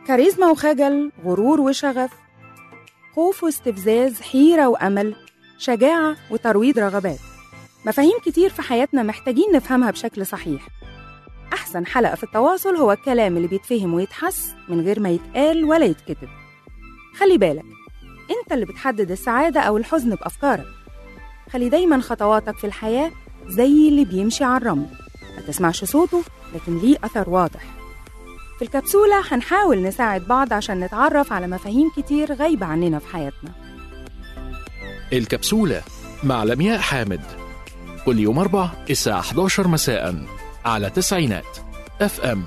كاريزما وخجل غرور وشغف خوف واستفزاز حيرة وأمل شجاعة وترويض رغبات مفاهيم كتير في حياتنا محتاجين نفهمها بشكل صحيح أحسن حلقة في التواصل هو الكلام اللي بيتفهم ويتحس من غير ما يتقال ولا يتكتب خلي بالك أنت اللي بتحدد السعادة أو الحزن بأفكارك خلي دايما خطواتك في الحياة زي اللي بيمشي على الرمل ما تسمعش صوته لكن ليه أثر واضح في الكبسولة هنحاول نساعد بعض عشان نتعرف على مفاهيم كتير غايبة عننا في حياتنا الكبسولة مع لمياء حامد كل يوم أربع الساعة 11 مساء على تسعينات اف ام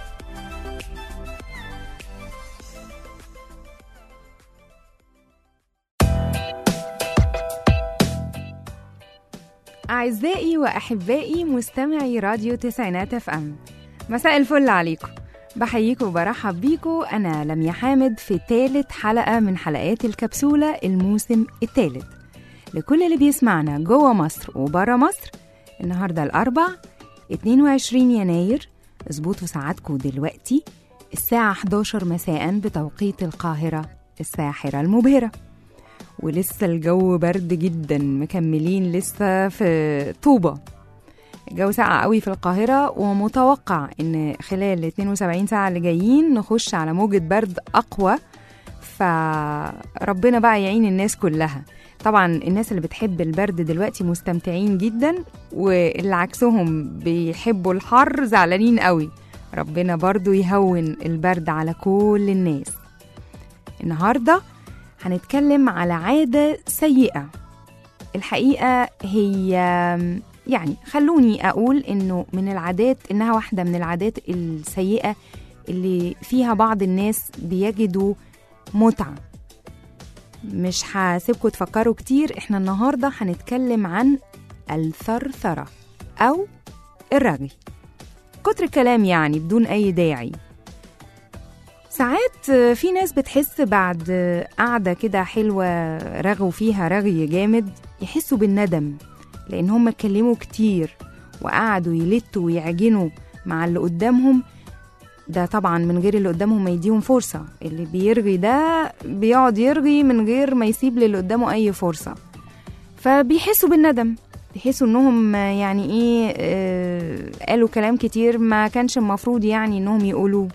أعزائي وأحبائي مستمعي راديو تسعينات اف ام مساء الفل عليكم بحييكم وبرحب بيكم أنا لميا حامد في تالت حلقة من حلقات الكبسولة الموسم التالت لكل اللي بيسمعنا جوه مصر وبره مصر النهاردة الأربع 22 يناير اظبطوا ساعاتكم دلوقتي الساعة 11 مساء بتوقيت القاهرة الساحرة المبهرة ولسه الجو برد جدا مكملين لسه في طوبة الجو ساقع قوي في القاهرة ومتوقع ان خلال 72 ساعة اللي جايين نخش على موجة برد أقوى فربنا بقى يعين الناس كلها طبعا الناس اللي بتحب البرد دلوقتي مستمتعين جدا واللي عكسهم بيحبوا الحر زعلانين قوي ربنا برضو يهون البرد على كل الناس النهارده هنتكلم على عادة سيئة الحقيقة هي يعني خلوني أقول إنه من العادات إنها واحدة من العادات السيئة اللي فيها بعض الناس بيجدوا متعة مش هسيبكم تفكروا كتير إحنا النهاردة هنتكلم عن الثرثرة أو الرغي كتر الكلام يعني بدون أي داعي ساعات في ناس بتحس بعد قعدة كده حلوة رغوا فيها رغي جامد يحسوا بالندم لأن هم اتكلموا كتير وقعدوا يلتوا ويعجنوا مع اللي قدامهم ده طبعا من غير اللي قدامهم ما يديهم فرصة اللي بيرغي ده بيقعد يرغي من غير ما يسيب للي قدامه أي فرصة فبيحسوا بالندم بيحسوا انهم يعني ايه آه قالوا كلام كتير ما كانش المفروض يعني انهم يقولوه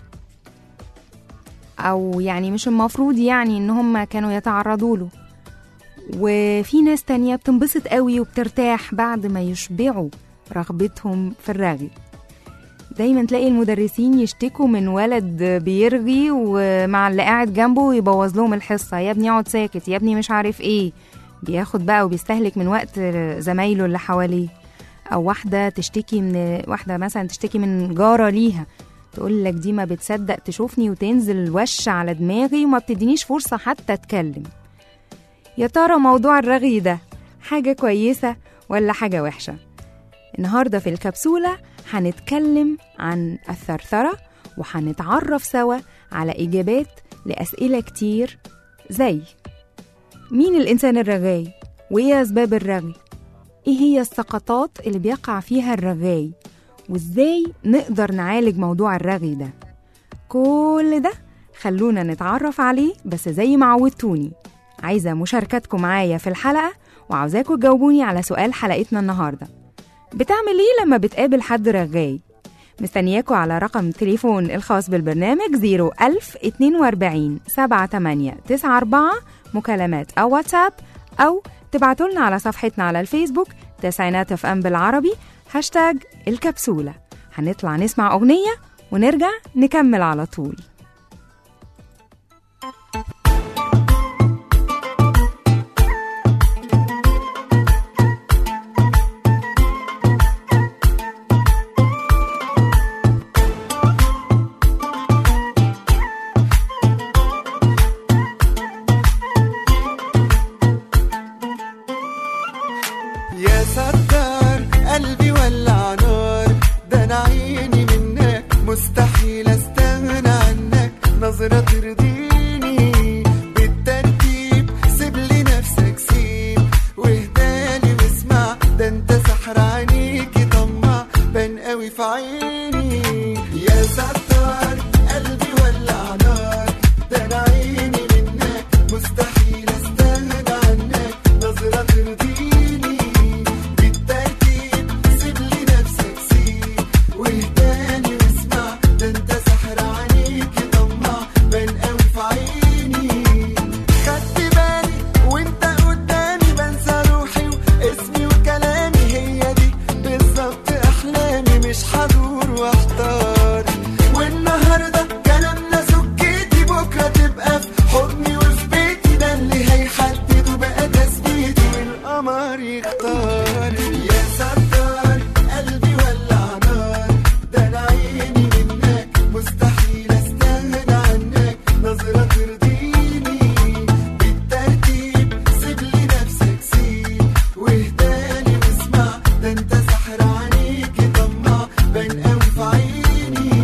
او يعني مش المفروض يعني ان هم كانوا يتعرضوا له وفي ناس تانية بتنبسط قوي وبترتاح بعد ما يشبعوا رغبتهم في الرغي دايما تلاقي المدرسين يشتكوا من ولد بيرغي ومع اللي قاعد جنبه يبوظ لهم الحصة يا ابني اقعد ساكت يا ابني مش عارف ايه بياخد بقى وبيستهلك من وقت زمايله اللي حواليه او واحدة تشتكي من واحدة مثلا تشتكي من جارة ليها تقول لك دي ما بتصدق تشوفني وتنزل وش على دماغي وما بتدينيش فرصة حتى اتكلم يا ترى موضوع الرغي ده حاجة كويسة ولا حاجة وحشة النهاردة في الكبسولة هنتكلم عن الثرثرة وهنتعرف سوا على إجابات لأسئلة كتير زي مين الإنسان الرغاي؟ وإيه أسباب الرغي؟ إيه هي السقطات اللي بيقع فيها الرغاي؟ وإزاي نقدر نعالج موضوع الرغي ده؟ كل ده خلونا نتعرف عليه بس زي ما عودتوني عايزة مشاركتكم معايا في الحلقة وعاوزاكم تجاوبوني على سؤال حلقتنا النهاردة بتعمل ايه لما بتقابل حد رغاي؟ مستنياكوا على رقم تليفون الخاص بالبرنامج 01042 7894 مكالمات أو واتساب أو تبعتولنا على صفحتنا على الفيسبوك تسعينات اف ام بالعربي هاشتاج الكبسولة هنطلع نسمع أغنية ونرجع نكمل على طول يا ستار قلبي ولع نار ده انا عيني منك مستحيل استغنى عنك نظرة ترضيني بالترتيب سيب لي نفسك سيب واهدالي واسمع ده انت سحر عينيكي طمع بان قوي في عيني يا ستار قلبي ولع نار واحتار والنهارده كلامنا سكتي بكره تبقى في حضني وفي بيتي ده اللي هيحدد وبقى تثبيتي والقمر يختار يا ستار قلبي ولع نار ده انا عيني منك مستحيل استغنى عنك نظرة ترضيني بالترتيب سيب لي نفسك سيب واهداني واسمع ده انت سحر عليك طمع بان قوي في عيني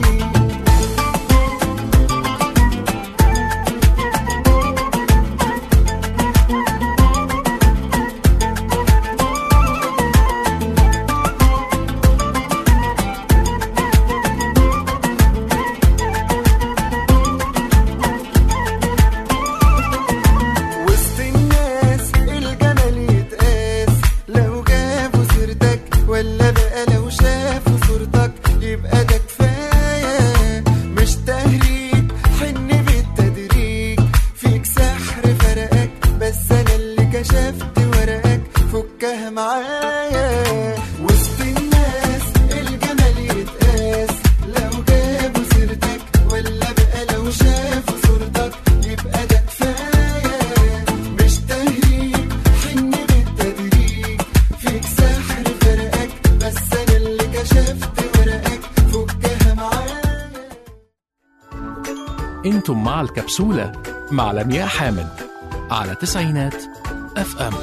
وسط الناس الجمال يتقاس لو جابوا سيرتك ولا بقى لو شافوا صورتك يبقى ده كفايه مش تهريج حن بالتدريج فيك سحر فرقك بس انا اللي كشفت ورقك فكها معايا وسط الناس الجمال يتقاس لو جابوا سيرتك ولا بقى لو شافوا صورتك يبقى ده كفايه مش تهريج حن بالتدريج فيك سحر فرقك بس انا اللي كشفت ورقك فكها معايا انتم مع الكبسولة مع لمياء حامد على تسعينات اف ام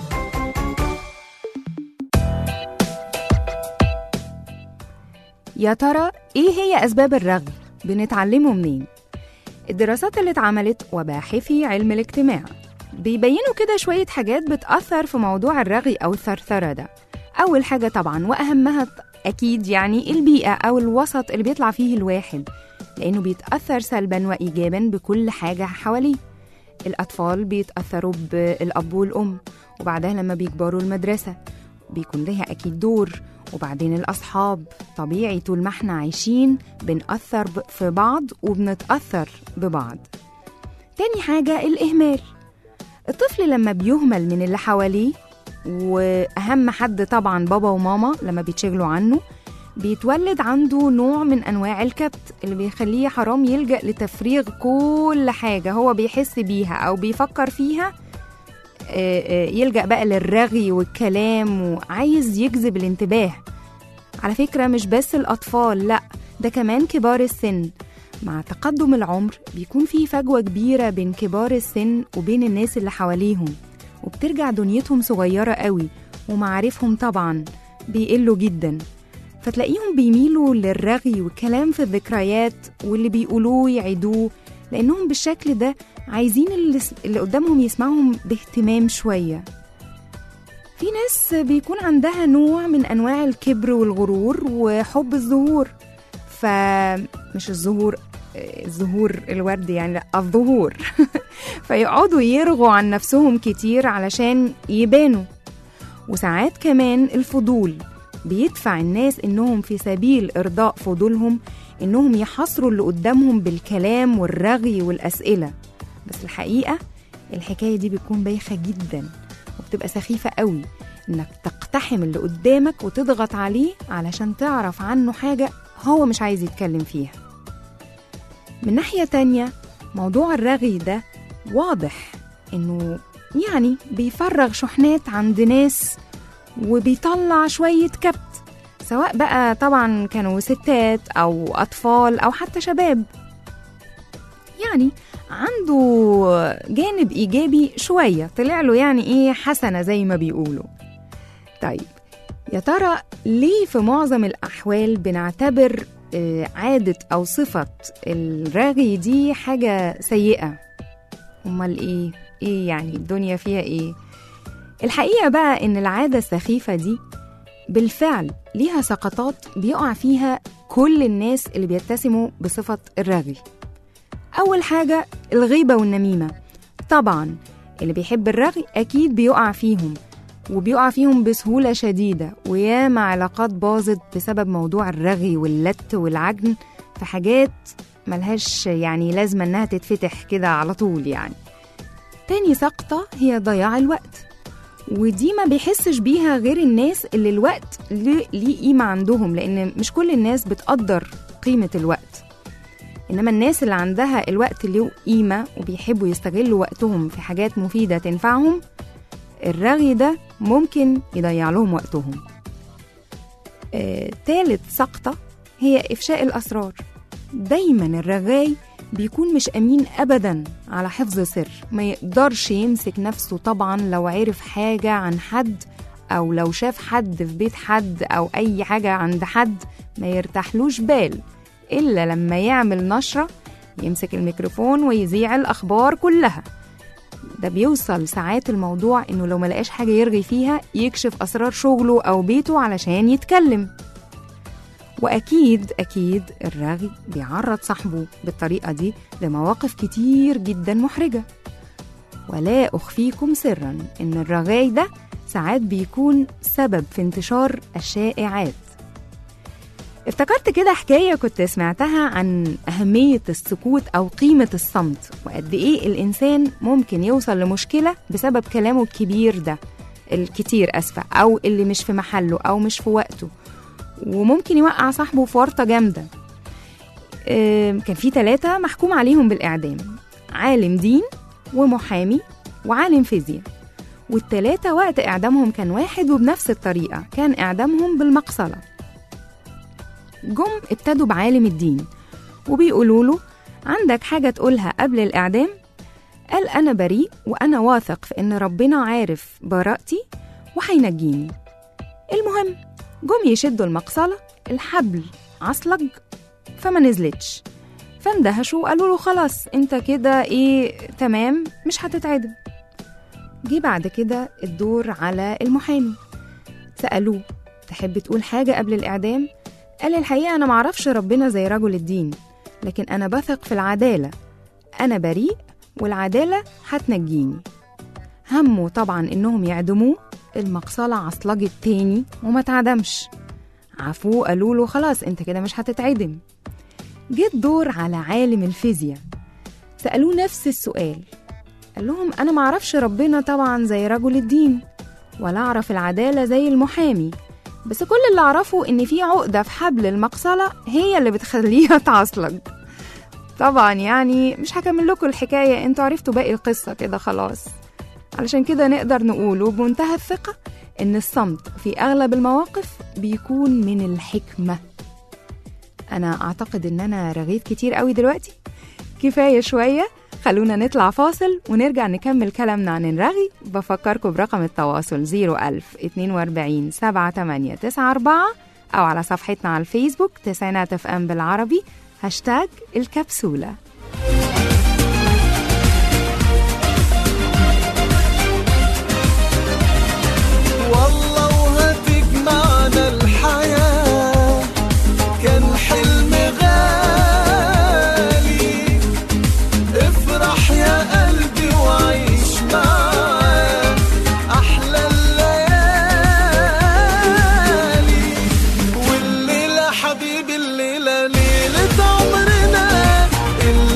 يا ترى ايه هي اسباب الرغي بنتعلمه منين الدراسات اللي اتعملت وباحثي علم الاجتماع بيبينوا كده شوية حاجات بتأثر في موضوع الرغي أو الثرثرة ده أول حاجة طبعا وأهمها أكيد يعني البيئة أو الوسط اللي بيطلع فيه الواحد لأنه بيتأثر سلبا وإيجابا بكل حاجة حواليه الأطفال بيتأثروا بالأب والأم وبعدها لما بيكبروا المدرسة بيكون لها أكيد دور وبعدين الأصحاب طبيعي طول ما احنا عايشين بنأثر ب- في بعض وبنتأثر ببعض تاني حاجة الإهمال الطفل لما بيهمل من اللي حواليه وأهم حد طبعا بابا وماما لما بيتشغلوا عنه بيتولد عنده نوع من أنواع الكبت اللي بيخليه حرام يلجأ لتفريغ كل حاجة هو بيحس بيها أو بيفكر فيها آه، آه، يلجأ بقى للرغي والكلام وعايز يجذب الانتباه على فكرة مش بس الأطفال لأ ده كمان كبار السن مع تقدم العمر بيكون في فجوة كبيرة بين كبار السن وبين الناس اللي حواليهم وبترجع دنيتهم صغيرة قوي ومعارفهم طبعا بيقلوا جدا فتلاقيهم بيميلوا للرغي والكلام في الذكريات واللي بيقولوه يعيدوه لأنهم بالشكل ده عايزين اللي, اللي قدامهم يسمعهم باهتمام شوية في ناس بيكون عندها نوع من أنواع الكبر والغرور وحب الظهور فمش الظهور الظهور الورد يعني لا الظهور فيقعدوا يرغوا عن نفسهم كتير علشان يبانوا وساعات كمان الفضول بيدفع الناس انهم في سبيل ارضاء فضولهم انهم يحصروا اللي قدامهم بالكلام والرغي والاسئله بس الحقيقه الحكايه دي بتكون بايخه جدا وبتبقى سخيفه قوي انك تقتحم اللي قدامك وتضغط عليه علشان تعرف عنه حاجه هو مش عايز يتكلم فيها من ناحيه تانية موضوع الرغي ده واضح انه يعني بيفرغ شحنات عند ناس وبيطلع شويه كبت سواء بقى طبعا كانوا ستات او اطفال او حتى شباب يعني عنده جانب ايجابي شويه طلع له يعني ايه حسنه زي ما بيقولوا طيب يا ترى ليه في معظم الاحوال بنعتبر آه، عاده او صفه الرغي دي حاجه سيئه امال ايه ايه يعني الدنيا فيها ايه الحقيقه بقى ان العاده السخيفه دي بالفعل ليها سقطات بيقع فيها كل الناس اللي بيتسموا بصفة الرغي أول حاجة الغيبة والنميمة طبعا اللي بيحب الرغي أكيد بيقع فيهم وبيقع فيهم بسهولة شديدة وياما علاقات باظت بسبب موضوع الرغي واللت والعجن في حاجات ملهاش يعني لازمة إنها تتفتح كده على طول يعني تاني سقطة هي ضياع الوقت ودي ما بيحسش بيها غير الناس اللي الوقت ليه ليه قيمة عندهم لأن مش كل الناس بتقدر قيمة الوقت إنما الناس اللي عندها الوقت له قيمة وبيحبوا يستغلوا وقتهم في حاجات مفيدة تنفعهم الرغي ده ممكن يضيع لهم وقتهم آه، تالت سقطة هي إفشاء الأسرار دايما الرغاي بيكون مش أمين أبدا على حفظ سر ما يقدرش يمسك نفسه طبعا لو عرف حاجة عن حد أو لو شاف حد في بيت حد أو أي حاجة عند حد ما يرتاحلوش بال إلا لما يعمل نشرة يمسك الميكروفون ويذيع الأخبار كلها ده بيوصل ساعات الموضوع إنه لو ملقاش حاجة يرغي فيها يكشف أسرار شغله أو بيته علشان يتكلم وأكيد أكيد الراغي بيعرض صاحبه بالطريقة دي لمواقف كتير جدا محرجة ولا أخفيكم سرا إن الرغاي ده ساعات بيكون سبب في انتشار الشائعات افتكرت كده حكاية كنت سمعتها عن أهمية السكوت أو قيمة الصمت وقد إيه الإنسان ممكن يوصل لمشكلة بسبب كلامه الكبير ده الكتير أسفة أو اللي مش في محله أو مش في وقته وممكن يوقع صاحبه في ورطة جامدة آم، كان في ثلاثة محكوم عليهم بالإعدام عالم دين ومحامي وعالم فيزياء والتلاتة وقت إعدامهم كان واحد وبنفس الطريقة كان إعدامهم بالمقصلة جم ابتدوا بعالم الدين وبيقولوا له عندك حاجة تقولها قبل الإعدام؟ قال أنا بريء وأنا واثق في إن ربنا عارف براءتي وهينجيني المهم جم يشدوا المقصلة الحبل عصلج فما نزلتش فاندهشوا وقالوا له خلاص انت كده ايه تمام مش هتتعدم جه بعد كده الدور على المحامي سألوه تحب تقول حاجة قبل الإعدام؟ قال الحقيقة أنا معرفش ربنا زي رجل الدين لكن أنا بثق في العدالة أنا بريء والعدالة هتنجيني همه طبعا إنهم يعدموه المقصلة عصلجت تاني وما اتعدمش عفوه قالوا له خلاص انت كده مش هتتعدم جه الدور على عالم الفيزياء سألوه نفس السؤال قال لهم أنا معرفش ربنا طبعا زي رجل الدين ولا أعرف العدالة زي المحامي بس كل اللي أعرفه إن في عقدة في حبل المقصلة هي اللي بتخليها تعصلج طبعا يعني مش هكمل لكم الحكاية انتوا عرفتوا باقي القصة كده خلاص علشان كده نقدر نقوله بمنتهى الثقة إن الصمت في أغلب المواقف بيكون من الحكمة أنا أعتقد إن أنا رغيت كتير قوي دلوقتي كفاية شوية خلونا نطلع فاصل ونرجع نكمل كلامنا عن الرغي بفكركم برقم التواصل 01000 42 7894 أو على صفحتنا على الفيسبوك تسعينات اف ام بالعربي هاشتاج الكبسولة والله وهتجمعنا الحياة كان حلم غالي افرح يا قلبي وعيش معاه أحلى الليالي والليلة حبيبي الليلة ليلة عمرنا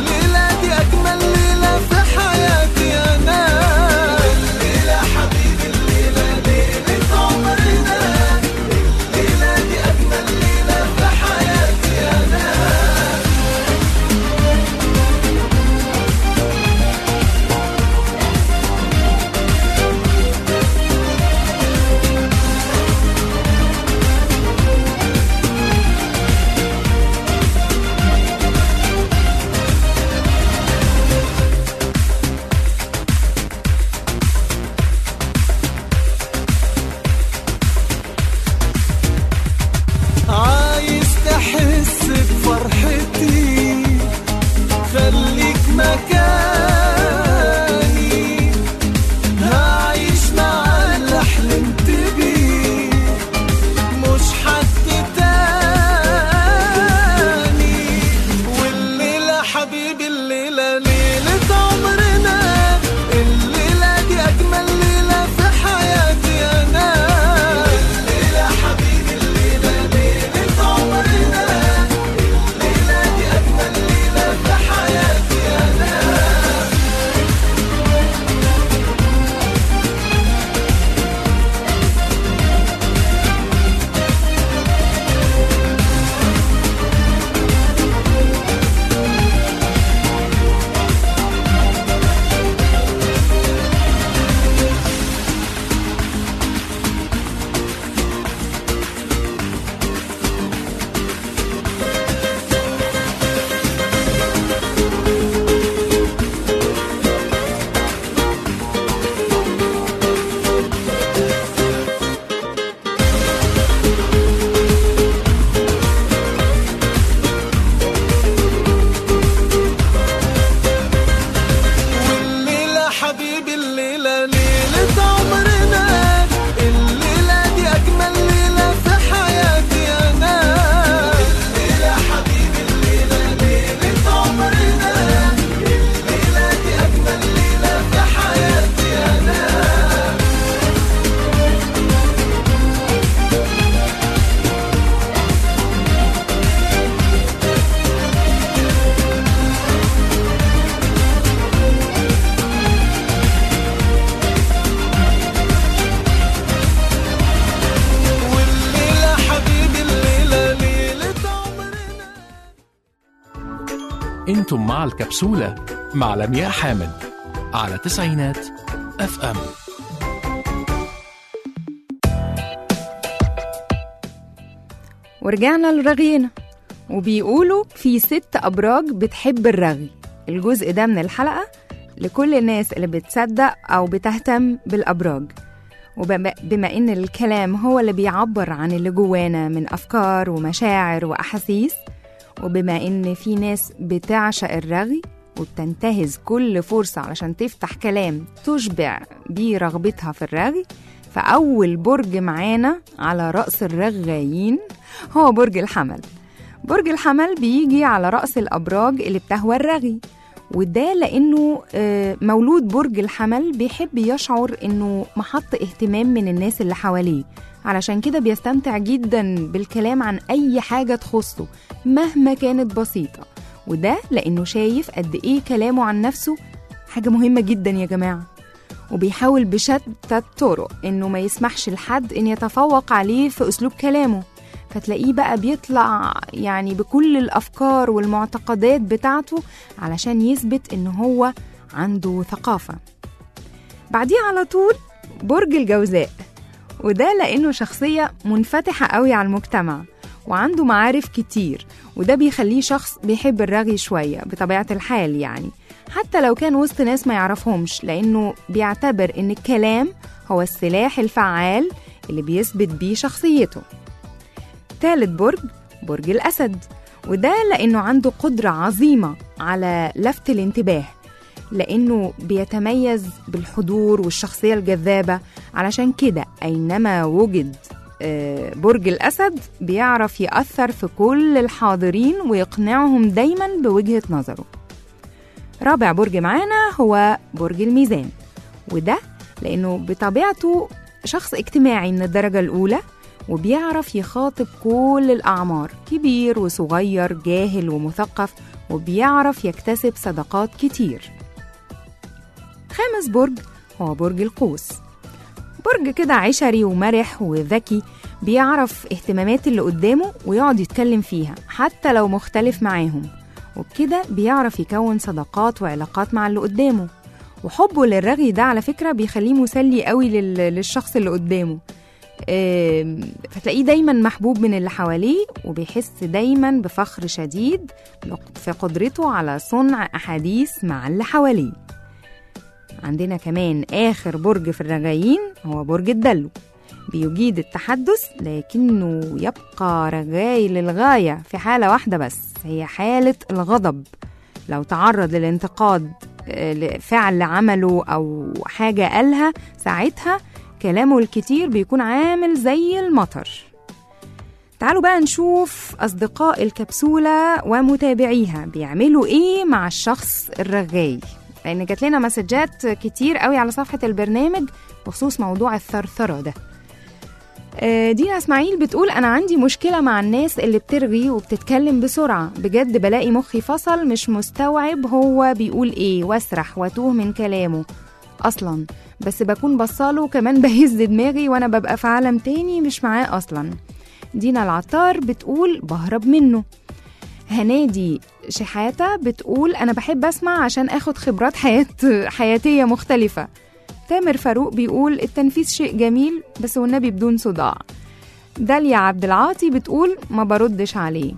انتم مع الكبسولة مع لمياء حامد على تسعينات اف ام ورجعنا لرغينا وبيقولوا في ست أبراج بتحب الرغي الجزء ده من الحلقة لكل الناس اللي بتصدق أو بتهتم بالأبراج وبما بما إن الكلام هو اللي بيعبر عن اللي جوانا من أفكار ومشاعر وأحاسيس وبما إن في ناس بتعشق الرغي وبتنتهز كل فرصة علشان تفتح كلام تشبع بيه رغبتها في الرغي فأول برج معانا على رأس الرغايين هو برج الحمل برج الحمل بيجي على رأس الأبراج اللي بتهوى الرغي وده لأنه آه، مولود برج الحمل بيحب يشعر إنه محط اهتمام من الناس اللي حواليه علشان كده بيستمتع جدا بالكلام عن أي حاجة تخصه مهما كانت بسيطة وده لأنه شايف قد إيه كلامه عن نفسه حاجة مهمة جدا يا جماعة وبيحاول بشتى الطرق إنه ما يسمحش لحد إن يتفوق عليه في أسلوب كلامه فتلاقيه بقى بيطلع يعني بكل الأفكار والمعتقدات بتاعته علشان يثبت إن هو عنده ثقافة بعديه على طول برج الجوزاء وده لأنه شخصية منفتحة قوي على المجتمع وعنده معارف كتير وده بيخليه شخص بيحب الرغي شوية بطبيعة الحال يعني حتى لو كان وسط ناس ما يعرفهمش لأنه بيعتبر إن الكلام هو السلاح الفعال اللي بيثبت بيه شخصيته تالت برج برج الأسد وده لأنه عنده قدرة عظيمة على لفت الانتباه لأنه بيتميز بالحضور والشخصية الجذابة علشان كده أينما وجد آه، برج الأسد بيعرف يأثر في كل الحاضرين ويقنعهم دايما بوجهة نظره رابع برج معانا هو برج الميزان وده لأنه بطبيعته شخص اجتماعي من الدرجة الأولى وبيعرف يخاطب كل الأعمار كبير وصغير جاهل ومثقف وبيعرف يكتسب صداقات كتير خامس برج هو برج القوس برج كده عشري ومرح وذكي بيعرف اهتمامات اللي قدامه ويقعد يتكلم فيها حتى لو مختلف معاهم وبكده بيعرف يكون صداقات وعلاقات مع اللي قدامه وحبه للرغي ده على فكرة بيخليه مسلي قوي لل- للشخص اللي قدامه آم، فتلاقيه دايما محبوب من اللي حواليه وبيحس دايما بفخر شديد في قدرته على صنع أحاديث مع اللي حواليه عندنا كمان آخر برج في الرغايين هو برج الدلو بيجيد التحدث لكنه يبقى رغاي للغاية في حالة واحدة بس هي حالة الغضب لو تعرض للانتقاد آه، لفعل عمله أو حاجة قالها ساعتها كلامه الكتير بيكون عامل زي المطر تعالوا بقى نشوف أصدقاء الكبسولة ومتابعيها بيعملوا إيه مع الشخص الرغاي لأن جات لنا مسجات كتير قوي على صفحة البرنامج بخصوص موضوع الثرثرة ده آه، دينا اسماعيل بتقول انا عندي مشكله مع الناس اللي بترغي وبتتكلم بسرعه بجد بلاقي مخي فصل مش مستوعب هو بيقول ايه واسرح واتوه من كلامه اصلا بس بكون بصاله وكمان بهز دماغي وانا ببقى في عالم تاني مش معاه اصلا دينا العطار بتقول بهرب منه هنادي شحاتة بتقول أنا بحب أسمع عشان أخد خبرات حياة حياتية مختلفة تامر فاروق بيقول التنفيذ شيء جميل بس والنبي بدون صداع داليا عبد العاطي بتقول ما بردش عليه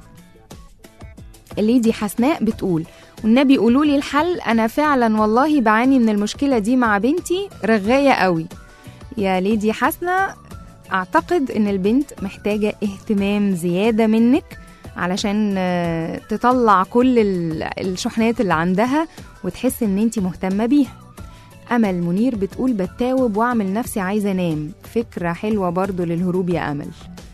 الليدي حسناء بتقول والنبي قولوا لي الحل انا فعلا والله بعاني من المشكله دي مع بنتي رغايه قوي يا ليدي حسنة اعتقد ان البنت محتاجه اهتمام زياده منك علشان آه، تطلع كل ال- الشحنات اللي عندها وتحس ان انت مهتمه بيها امل منير بتقول بتاوب واعمل نفسي عايزه انام فكره حلوه برضو للهروب يا امل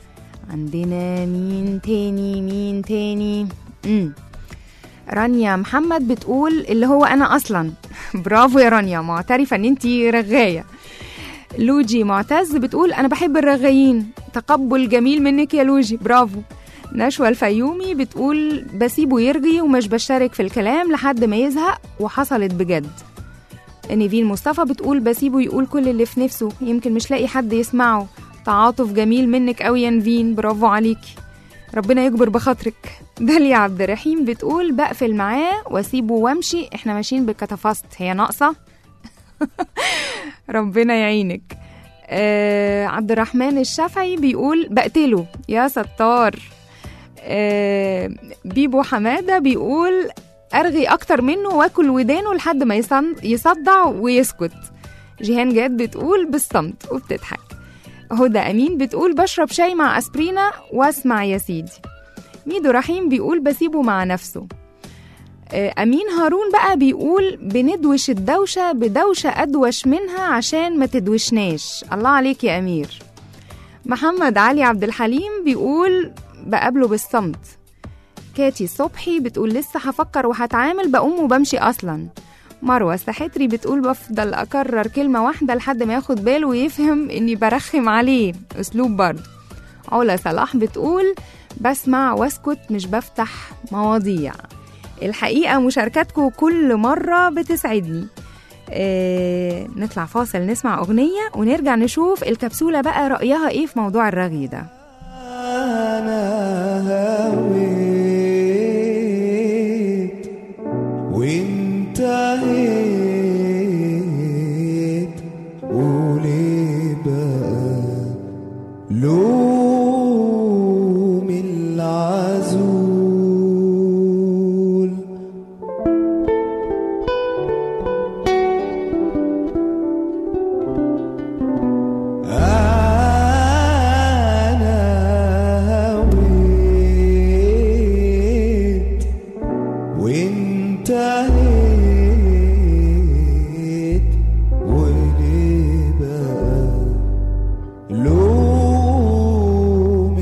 عندنا مين تاني مين تاني امم رانيا محمد بتقول اللي هو انا اصلا برافو يا رانيا معترفه ان انتي رغايه لوجي معتز بتقول انا بحب الرغايين تقبل جميل منك يا لوجي برافو نشوى الفيومي بتقول بسيبه يرغي ومش بشارك في الكلام لحد ما يزهق وحصلت بجد نيفين مصطفى بتقول بسيبه يقول كل اللي في نفسه يمكن مش لاقي حد يسمعه تعاطف جميل منك قوي يا نيفين برافو عليكي ربنا يجبر بخاطرك داليا عبد الرحيم بتقول بقفل معاه واسيبه وامشي احنا ماشيين بالكتافست هي ناقصه ربنا يعينك آه عبد الرحمن الشافعي بيقول بقتله يا ستار آه بيبو حماده بيقول ارغي اكتر منه واكل ودانه لحد ما يصن- يصدع ويسكت جيهان جاد بتقول بالصمت وبتضحك هدى امين بتقول بشرب شاي مع اسبرينا واسمع يا سيدي ميدو رحيم بيقول بسيبه مع نفسه آه، امين هارون بقى بيقول بندوش الدوشه بدوشه ادوش منها عشان ما تدوشناش الله عليك يا امير محمد علي عبد الحليم بيقول بقابله بالصمت كاتي صبحي بتقول لسه هفكر وهتعامل بقوم وبمشي اصلا مروة السحتري بتقول بفضل أكرر كلمة واحدة لحد ما ياخد باله ويفهم إني برخم عليه أسلوب برضه علا صلاح بتقول بسمع واسكت مش بفتح مواضيع الحقيقة مشاركاتكم كل مرة بتسعدني آه نطلع فاصل نسمع أغنية ونرجع نشوف الكبسولة بقى رأيها إيه في موضوع الرغي ده انا هويت وانتهيت وليه بقى لوم العزول أنا هويت وانتهيت وليه بقى لوم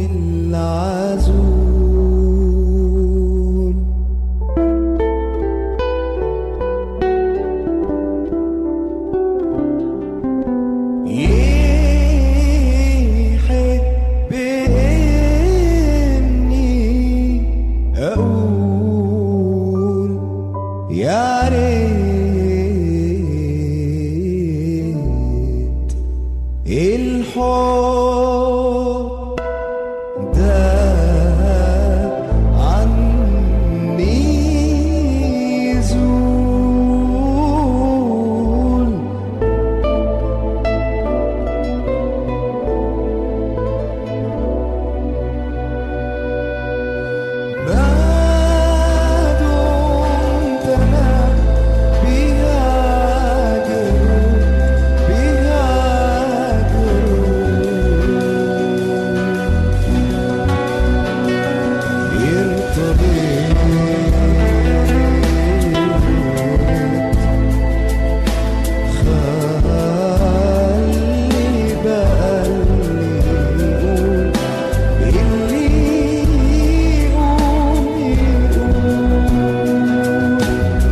العزول يحب إني أقول يا ريت الحب ده عني يزول ما دمت أنا بهاجر بهاجر يرتضي خلي بقى اللي يقول اللي يقوم يقول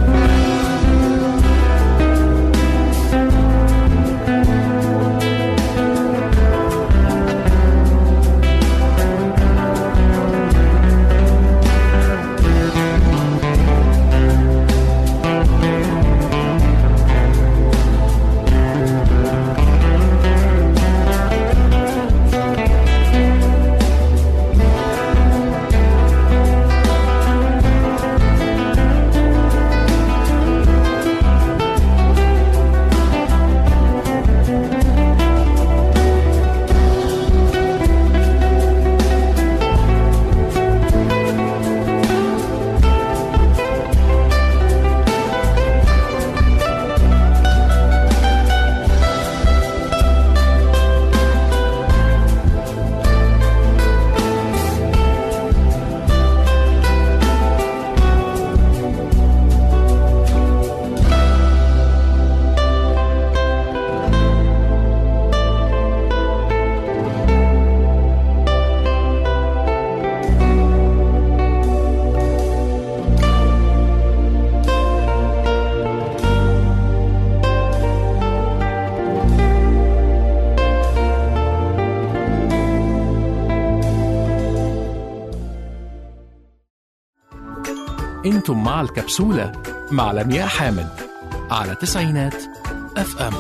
انتم مع الكبسولة مع لمياء حامد على تسعينات اف ام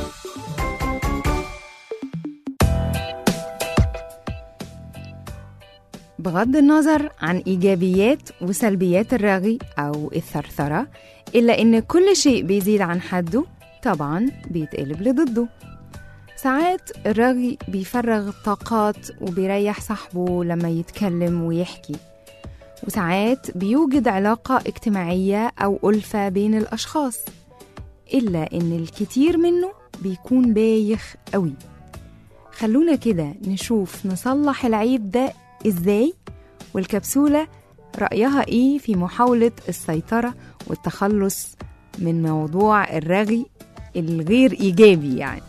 بغض النظر عن إيجابيات وسلبيات الرغي أو الثرثرة إلا إن كل شيء بيزيد عن حده طبعا بيتقلب لضده ساعات الرغي بيفرغ طاقات وبيريح صاحبه لما يتكلم ويحكي وساعات بيوجد علاقة اجتماعية أو ألفة بين الأشخاص إلا إن الكتير منه بيكون بايخ قوي خلونا كده نشوف نصلح العيب ده إزاي والكبسولة رأيها إيه في محاولة السيطرة والتخلص من موضوع الرغي الغير إيجابي يعني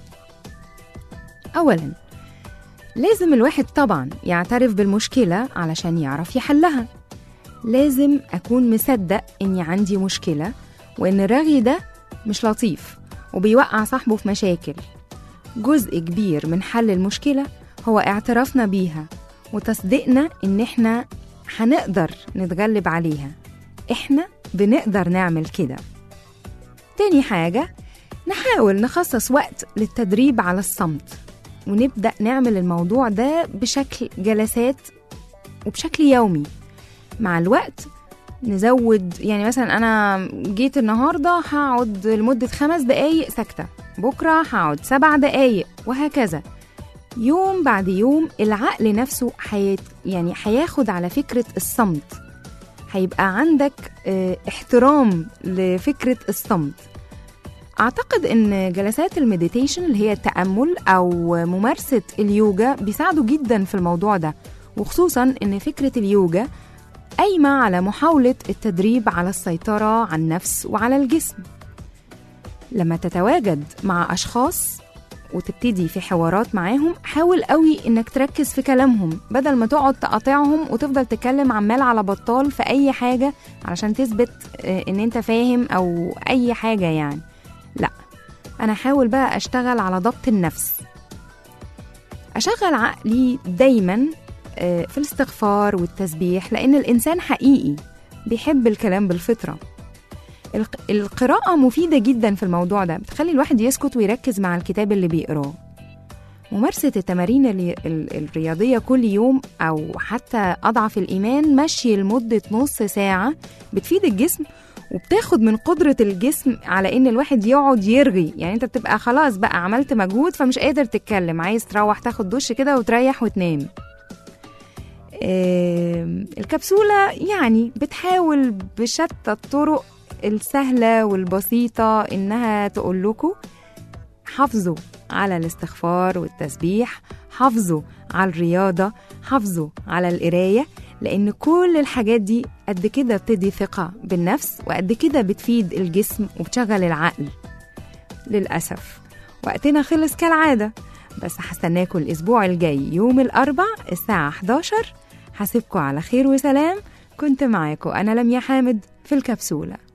أولا لازم الواحد طبعا يعترف بالمشكلة علشان يعرف يحلها لازم أكون مصدق إني عندي مشكلة وإن الرغي ده مش لطيف وبيوقع صاحبه في مشاكل جزء كبير من حل المشكلة هو اعترافنا بيها وتصديقنا إن إحنا هنقدر نتغلب عليها إحنا بنقدر نعمل كده تاني حاجة نحاول نخصص وقت للتدريب على الصمت ونبدأ نعمل الموضوع ده بشكل جلسات وبشكل يومي مع الوقت نزود يعني مثلا أنا جيت النهاردة هقعد لمدة خمس دقايق ساكتة بكرة هقعد سبع دقايق وهكذا يوم بعد يوم العقل نفسه حيت يعني هياخد على فكرة الصمت هيبقى عندك اه احترام لفكرة الصمت أعتقد إن جلسات المديتيشن اللي هي التأمل أو ممارسة اليوجا بيساعدوا جدا في الموضوع ده وخصوصا إن فكرة اليوجا قايمة على محاولة التدريب على السيطرة على النفس وعلى الجسم لما تتواجد مع أشخاص وتبتدي في حوارات معاهم حاول قوي انك تركز في كلامهم بدل ما تقعد تقاطعهم وتفضل تتكلم عمال على بطال في اي حاجة علشان تثبت ان انت فاهم او اي حاجة يعني لا انا حاول بقى اشتغل على ضبط النفس اشغل عقلي دايما في الاستغفار والتسبيح لان الانسان حقيقي بيحب الكلام بالفطره القراءة مفيدة جدا في الموضوع ده بتخلي الواحد يسكت ويركز مع الكتاب اللي بيقراه ممارسة التمارين الرياضية كل يوم أو حتى أضعف الإيمان مشي لمدة نص ساعة بتفيد الجسم وبتاخد من قدرة الجسم على إن الواحد يقعد يرغي يعني أنت بتبقى خلاص بقى عملت مجهود فمش قادر تتكلم عايز تروح تاخد دش كده وتريح وتنام الكبسولة يعني بتحاول بشتى الطرق السهلة والبسيطة إنها تقول لكم حافظوا على الاستغفار والتسبيح حافظوا على الرياضة حافظوا على القراية لأن كل الحاجات دي قد كده بتدي ثقة بالنفس وقد كده بتفيد الجسم وبتشغل العقل للأسف وقتنا خلص كالعادة بس هستناكم الأسبوع الجاي يوم الأربع الساعة 11 هسيبكم على خير وسلام كنت معاكم أنا لميا حامد في الكبسولة